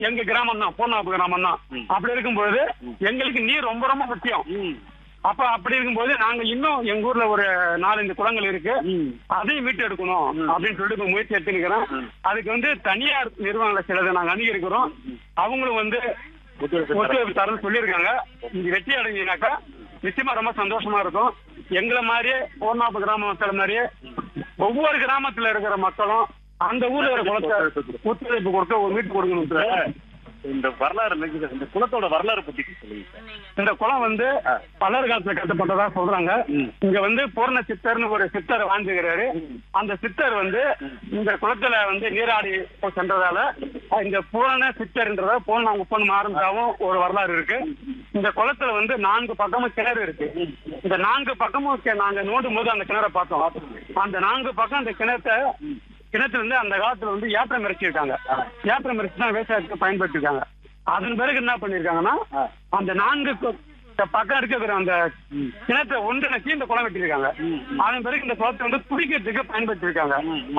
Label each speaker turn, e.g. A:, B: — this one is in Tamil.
A: எங்க கிராமம் தான் பூர்ணாப்பு கிராமம் தான் அப்படி இருக்கும்போது எங்களுக்கு நீர் ரொம்ப ரொம்ப முக்கியம்
B: ம்.
A: அப்ப அப்படி இருக்கும்போது நாங்க இன்னும் எங்க ஊர்ல ஒரு நாலஞ்சு குளங்கள் இருக்கு
B: ம்.
A: அதையும் மீட்டு எடுக்கணும் அப்படின்னு சொல்லிட்டு இப்ப முயற்சி எடுத்துக்கிறோம் அதுக்கு வந்து தனியார் நிறுவனங்களை சிலதை நாங்க அணுகிருக்கிறோம் அவங்களும் வந்து
B: ஒத்துழைப்பு தர-
A: ஒத்துழைப்பு தரேன்னு சொல்லியிருக்காங்க இங்க வெற்றி அடைஞ்சினாக்கா நிச்சயமா ரொம்ப சந்தோஷமா இருக்கும் எங்களை மாதிரியே பூர்ணாப்பு கிராம மக்கள் மாதிரியே ஒவ்வொரு கிராமத்துல இருக்கிற மக்களும் அந்த ஊர்ல இருக்கிற குளத்தை ஒத்துழைப்பு கொடுத்து ஒரு வீட்டு கொடுக்கணும் சார்
B: இந்த வரலாறு இருக்குது. இந்த குலத்தோட வரலாறு பத்தி சொல்லுங்க சார்.
A: இந்த குளம் வந்து பல்லர் காலத்துல கட்டப்பட்டதா சொல்றாங்க இங்க வந்து பூர்ண சித்தர்னு ஒரு சித்தர் வாழ்ந்துகிறாரு அந்த சித்தர் வந்து இந்த குளத்துல வந்து நீராடி சென்றதால இந்த பூரண சித்தர்ன்றத பூர்ண உப்பன் மாறுந்தாவும் ஒரு வரலாறு இருக்கு இந்த குளத்துல வந்து நான்கு பக்கமும் கிணறு இருக்கு இந்த நான்கு பக்கமும் கி- நாங்க நோண்டும் போது அந்த கிணறை பார்த்தோம் அந்த நான்கு பக்கம் அந்த கிணத்தை கிணத்துல இருந்து அந்த காலத்துல வந்து ஏற்றம் இறைச்சிருக்காங்க ஏற்றம் இறைச்சி தான் விவசாயத்துக்கு பயன்படுத்திருக்காங்க அதன் பிறகு என்ன பண்ணிருக்காங்கன்னா அந்த நான்கு கு- இந்த பக்கம் இருக்கிற அந்த கிணத்தை ஒன்றிணைச்சு இந்த குளம் வெட்டியிருக்காங்க அதன் பிறகு இந்த குளத்தை வந்து குடிக்கிறதுக்கு பயன்படுத்தியிருக்காங்க